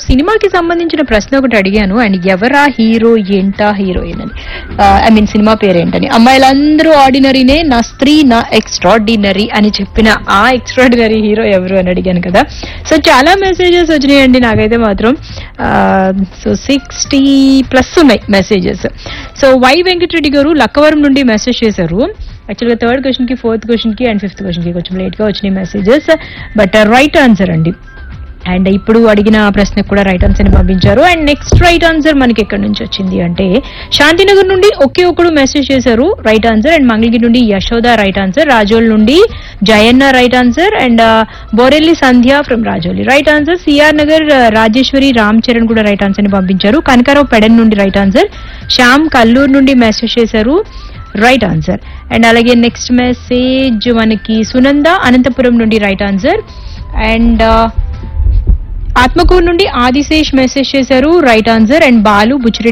సినిమాకి సంబంధించిన ప్రశ్న ఒకటి అడిగాను అండ్ ఎవరా హీరో ఏంటా హీరోయిన్ అని ఐ మీన్ సినిమా పేరేంటని అమ్మాయిలందరూ ఆర్డినరీనే నా స్త్రీ నా ఎక్స్ట్రాడినరీ అని చెప్పిన ఆ ఎక్స్ట్రాడినరీ హీరో ఎవరు అని అడిగాను కదా సో చాలా మెసేజెస్ వచ్చినాయండి నాకైతే మాత్రం సో సిక్స్టీ ప్లస్ ఉన్నాయి మెసేజెస్ సో వై వెంకటరెడ్డి గారు లక్కవరం నుండి మెసేజ్ చేశారు యాక్చువల్గా థర్డ్ క్వశ్చన్ కి ఫోర్త్ క్వశ్చన్ కి అండ్ ఫిఫ్త్ క్వశ్చన్ కి కొంచెం లేట్ గా వచ్చినాయి మెసేజెస్ బట్ రైట్ ఆన్సర్ అండి అండ్ ఇప్పుడు అడిగిన ప్రశ్నకు కూడా రైట్ ఆన్సర్ ని పంపించారు అండ్ నెక్స్ట్ రైట్ ఆన్సర్ మనకి ఎక్కడి నుంచి వచ్చింది అంటే శాంతినగర్ నుండి ఒకే ఒకడు మెసేజ్ చేశారు రైట్ ఆన్సర్ అండ్ మంగళగిరి నుండి యశోద రైట్ ఆన్సర్ రాజోల్ నుండి Jayanna right answer and Borelli Sandhya from Rajoli right answer CR Nagar uh, Rajeshwari Ram Charan కూడా రైట్ ఆన్సర్ ని పంపించారు కనకారావు పెడన్ నుండి రైట్ ఆన్సర్ శ్యామ్ కల్లూరు నుండి మెసేజ్ చేశారు రైట్ ఆన్సర్ అండ్ అలాగే నెక్స్ట్ మెసేజ్ మనకి సునంద అనంతపురం నుండి రైట్ ఆన్సర్ అండ్ ఆత్మకూరు నుండి ఆదిశేష్ మెసేజ్ చేశారు right answer and Balu Buchi Reddy